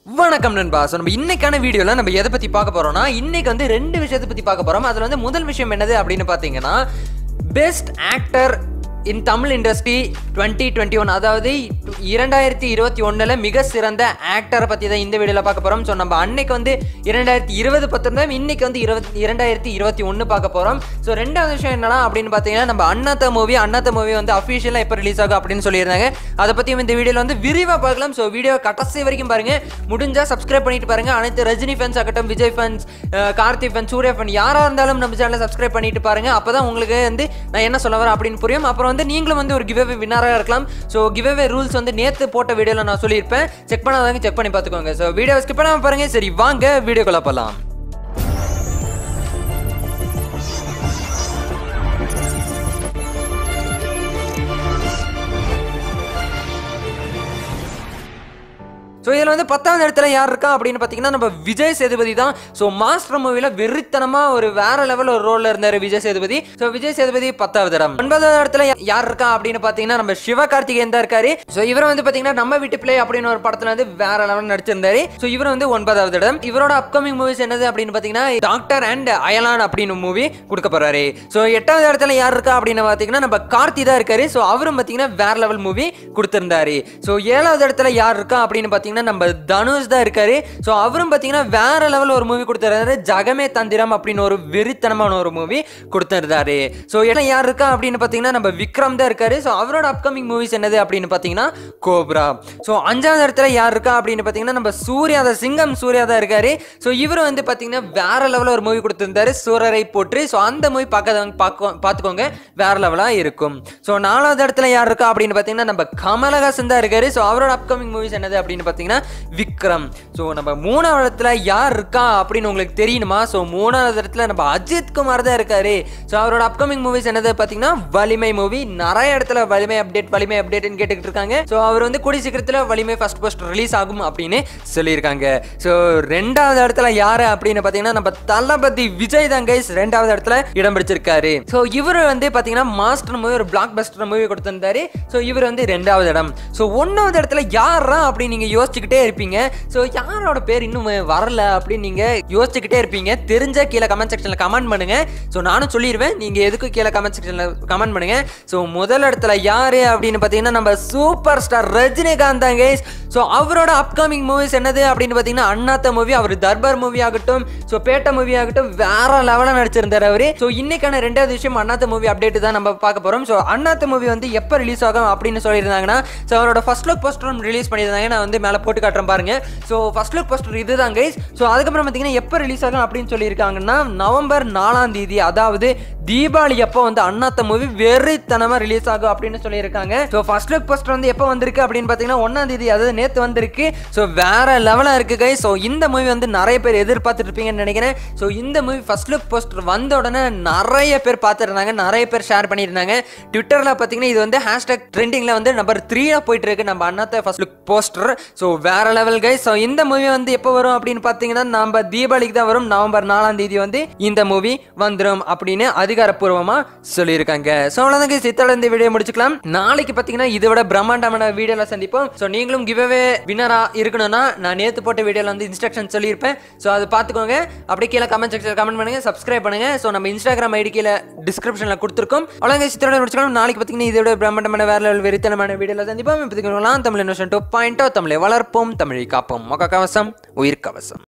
வணக்கம் நண்பா ஸோ நம்ம இன்னைக்கான வீடியோவில் நம்ம எதை பற்றி பார்க்க போறோம்னா இன்னைக்கு வந்து ரெண்டு விஷயத்தை பற்றி பார்க்க போறோம் அதில் வந்து முதல் விஷயம் என்னது அப்படின்னு பார்த்தீங்கன்னா best actor in Tamil industry twenty twenty one அதாவது இரண்டாயிரத்தி இருபத்தி ஒன்றில் மிக சிறந்த ஆக்டரை பற்றி தான் இந்த வீடியோவில் பார்க்க போகிறோம் ஸோ நம்ம அன்னைக்கு வந்து இரண்டாயிரத்தி இருபது பத்திருந்தோம் இன்னைக்கு வந்து இருபத்தி இரண்டாயிரத்தி இருபத்தி ஒன்று பார்க்க போகிறோம் ஸோ ரெண்டாவது விஷயம் என்னன்னா அப்படின்னு பார்த்தீங்கன்னா நம்ம அண்ணாத்த மூவி அண்ணாத்த மூவி வந்து அஃபிஷியலாக எப்போ ரிலீஸ் ஆகும் அப்படின்னு சொல்லியிருந்தாங்க அதை பற்றியும் இந்த வீடியோவில் வந்து விரிவாக பார்க்கலாம் ஸோ வீடியோ கடைசி வரைக்கும் பாருங்க முடிஞ்சால் சப்ஸ்கிரைப் பண்ணிட்டு பாருங்க அனைத்து ரஜினி ஃபேன்ஸ் ஆகட்டும் Vijay fans Karthi fans Suriya fan யாராக இருந்தாலும் நம்ம சேனலை சப்ஸ்கிரைப் பண்ணிட்டு பாருங்க அப்போ தான் உங்களுக்கு வந்து நான் என்ன சொல்ல வரேன் அப்படின்னு புரியும் அப்புறம் வந்து நீங்களும் வந்து ஒரு கிவ்அவே வின்னராக இருக்கலாம் ஸோ கிவ்அவே ரூல்ஸ் வந்து நேற்று போட்ட வீடியோவில் நான் சொல்லியிருப்பேன் செக் பண்ணாதவங்க செக் பண்ணி பார்த்துக்கோங்க ஸோ வீடியோ ஸ்கிப் பண்ணாமல் பாருங்க சரி வாங்க வீடியோக்குள்ள போகலாம் ஸோ இதில் வந்து பத்தாவது இடத்துல யார் இருக்கா அப்படின்னு பார்த்தீங்கன்னா நம்ம விஜய் சேதுபதி தான் ஸோ மாஸ்டர் மூவியில் வெறித்தனமாக ஒரு வேற லெவல் ஒரு ரோலில் இருந்தார் விஜய் சேதுபதி ஸோ விஜய் சேதுபதி பத்தாவது இடம் ஒன்பதாவது இடத்துல யார் இருக்கா அப்படின்னு பார்த்தீங்கன்னா நம்ம சிவகார்த்திகேயன் தான் இருக்காரு ஸோ இவர் வந்து பார்த்தீங்கன்னா நம்ம வீட்டு பிள்ளை அப்படின்னு ஒரு படத்தில் வந்து வேற லெவல் நடிச்சிருந்தாரு ஸோ இவர் வந்து ஒன்பதாவது இடம் இவரோட அப்கமிங் மூவிஸ் என்னது அப்படின்னு பார்த்தீங்கன்னா டாக்டர் அண்ட் அயலான் அப்படின்னு மூவி கொடுக்க போறாரு ஸோ எட்டாவது இடத்துல யார் இருக்கா அப்படின்னு பார்த்தீங்கன்னா நம்ம கார்த்தி தான் இருக்காரு ஸோ அவரும் பார்த்தீங்கன்னா வேற லெவல் மூவி கொடுத்திருந்தாரு ஸோ ஏழாவது இடத்துல யார் இருக்கா அப்படின்னு பார்த்தீங்கன்னா நம்ம தனுஷ் தான் இருக்காரு ஸோ அவரும் பார்த்தீங்கன்னா வேற லெவல் ஒரு மூவி கொடுத்துருந்தாரு ஜகமே தந்திரம் அப்படின்னு ஒரு வெறித்தனமான ஒரு மூவி கொடுத்துருந்தாரு ஸோ இடம் யார் இருக்கா அப்படின்னு பார்த்தீங்கன்னா நம்ம விக்ரம் தான் இருக்காரு ஸோ அவரோட அப்கமிங் மூவிஸ் என்னது அப்படின்னு பார்த்தீங்கன்னா கோப்ரா ஸோ அஞ்சாவது இடத்துல யார் இருக்கா அப்படின்னு பார்த்தீங்கன்னா நம்ம சூர்யா தான் சிங்கம் சூர்யா தான் இருக்காரு ஸோ இவர் வந்து பார்த்தீங்கன்னா வேற லெவலில் ஒரு மூவி கொடுத்துருந்தாரு சூரரை போற்று ஸோ அந்த மூவி பார்க்காதவங்க பார்க்க பார்த்துக்கோங்க வேற லெவலாக இருக்கும் ஸோ நாலாவது இடத்துல யார் இருக்கா அப்படின்னு பார்த்தீங்கன்னா நம்ம கமலஹாசன் தான் இருக்காரு ஸோ அவரோட அப்கமிங் மூவிஸ் என்னது அப்படின்னு பார்த்தீங்கன்னா விக்ரம் ஸோ நம்ம மூணாவது இடத்துல யார் இருக்கா அப்படின்னு உங்களுக்கு தெரியணுமா ஸோ மூணாவது இடத்துல நம்ம அஜித் குமார் தான் இருக்காரு ஸோ அவரோட அப்கமிங் மூவிஸ் என்னது பார்த்தீங்கன்னா வலிமை மூவி நிறைய இடத்துல வலிமை அப்டேட் வலிமை அப்டேட்னு கேட்டுக்கிட்டு இருக்காங்க ஸோ அவர் வந்து கூடிய சீக்கிரத்தில் வலிமை ஃபர்ஸ்ட் போஸ்ட் ரிலீஸ் ஆகும் அப்படின்னு சொல்லியிருக்காங்க ஸோ ரெண்டாவது இடத்துல யாரு அப்படின்னு பார்த்தீங்கன்னா நம்ம தளபதி விஜய் தான் கைஸ் ரெண்டாவது இடத்துல இடம் பிடிச்சிருக்காரு ஸோ இவர் வந்து பார்த்தீங்கன்னா மாஸ்டர் மூவி ஒரு பிளாக் பஸ்டர் மூவி கொடுத்திருந்தாரு ஸோ இவர் வந்து ரெண்டாவது இடம் ஸோ ஒன்றாவது இடத்துல யாரா அப்படின்னு நீங்கள் யோசிச்சுக்கிட்டே இருப்பீங்க ஸோ யாரோட பேர் இன்னும் வரல அப்படின்னு நீங்கள் யோசிச்சுக்கிட்டே இருப்பீங்க தெரிஞ்ச கீழே கமெண்ட் செக்ஷனில் கமெண்ட் பண்ணுங்க ஸோ நானும் சொல்லிடுவேன் நீங்கள் எதுக்கு கீழே கமெண்ட் செக்ஷனில் கமெண்ட் பண்ணுங்க ஸோ முதல் இடத்துல யாரு அப்படின்னு பார்த்தீங்கன்னா நம்ம சூப்பர் ஸ்டார் ரஜினிகாந்த் தான் கைஸ் ஸோ அவரோட அப்கமிங் மூவிஸ் என்னது அப்படின்னு பார்த்தீங்கன்னா அண்ணாத்த மூவி அவர் தர்பார் மூவி ஆகட்டும் ஸோ பேட்ட மூவி ஆகட்டும் வேற லெவலாக நடிச்சிருந்தார் அவர் ஸோ இன்னைக்கான ரெண்டாவது விஷயம் அண்ணாத்த மூவி அப்டேட் தான் நம்ம பார்க்க போகிறோம் ஸோ அண்ணாத்த மூவி வந்து எப்போ ரிலீஸ் ஆகும் அப்படின்னு சொல்லியிருந்தாங்கன்னா ஸோ அவரோட ஃபர்ஸ்ட் லுக் போஸ்டர் ரிலீஸ் பண்ணியிருந்தாங்க நான் வந்து மேலே போட்டு காட்டுறேன் பாருங்க ஸோ ஃபர்ஸ்ட் லுக் போஸ்டர் இதுதான் கைஸ் ஸோ அதுக்கப்புறம் பார்த்தீங்கன்னா எப்போ ரிலீஸ் ஆகும் அப்படின்னு சொல்லியிருக்காங்கன்னா நவம்பர் நாலாம் தேதி அதாவது தீபாவளி எப்போ வந்து அண்ணாத்த மூவி வெறித்தனமாக ரிலீஸ் ஆகும் அப்படின்னு சொல்லியிருக்காங்க ஸோ ஃபர்ஸ்ட் லுக் போஸ்டர் வந்து எப்போ வந்திருக்கு அப்படின்னு பார்த்தீங்கன்னா ஒன்றாம் தேதி அதாவது நேற்று வந்திருக்கு ஸோ வேற லெவலாக இருக்கு கை ஸோ இந்த மூவி வந்து நிறைய பேர் எதிர்பார்த்துட்டு இருப்பீங்கன்னு நினைக்கிறேன் ஸோ இந்த மூவி ஃபர்ஸ்ட் லுக் போஸ்டர் வந்த உடனே நிறைய பேர் பார்த்துருந்தாங்க நிறைய பேர் ஷேர் பண்ணியிருந்தாங்க ட்விட்டரில் பார்த்தீங்கன்னா இது வந்து ஹேஷ்டாக் ட்ரெண்டிங்கில் வந்து நம்பர் த்ரீயாக போயிட்டு இருக்கு நம்ம Annaatthe first look poster so வேற லெவல் கை ஸோ இந்த மூவி வந்து எப்போ வரும் அப்படின்னு பார்த்தீங்கன்னா நம்ம தீபாவளிக்கு தான் வரும் நவம்பர் நாலாம் தேதி வந்து இந்த மூவி வந்துடும் அப்படின்னு அதிகாரப்பூர்வமாக சொல்லியிருக்காங்க ஸோ அவ்வளோதாங்க சித்தால இந்த வீடியோ முடிச்சுக்கலாம் நாளைக்கு பார்த்தீங்கன்னா இதை விட பிரம்மாண்டமான வீடியோவில் சந்திப்போம் ஸோ நீங்களும் கிவ்அவே வினரா இருக்கணும்னா நான் நேற்று போட்ட வீடியோவில் வந்து இன்ஸ்ட்ரக்ஷன் சொல்லியிருப்பேன் ஸோ அதை பார்த்துக்கோங்க அப்படியே கீழே கமெண்ட் செக்ஷன் கமெண்ட் பண்ணுங்க சப்ஸ்கிரைப் பண்ணுங்க ஸோ நம்ம இன்ஸ்டாகிராம் ஐடி கீழே டிஸ்கிரிப்ஷனில் கொடுத்துருக்கோம் அவ்வளோங்க சித்தோட முடிச்சுக்கலாம் நாளைக்கு பார்த்தீங்கன்னா இதை விட பிரம்மாண்டமான வேற லெவல் வெறித்தனமான வீடியோவில் சந்திப்போம் இப்போதைக்கு தமிழ் இன்வெஸ்டன் டூ பாயிண்டோ தமிழை வளர்ப்போம் தமிழை காப்போம் மொக்க கவசம் உயிர் கவசம்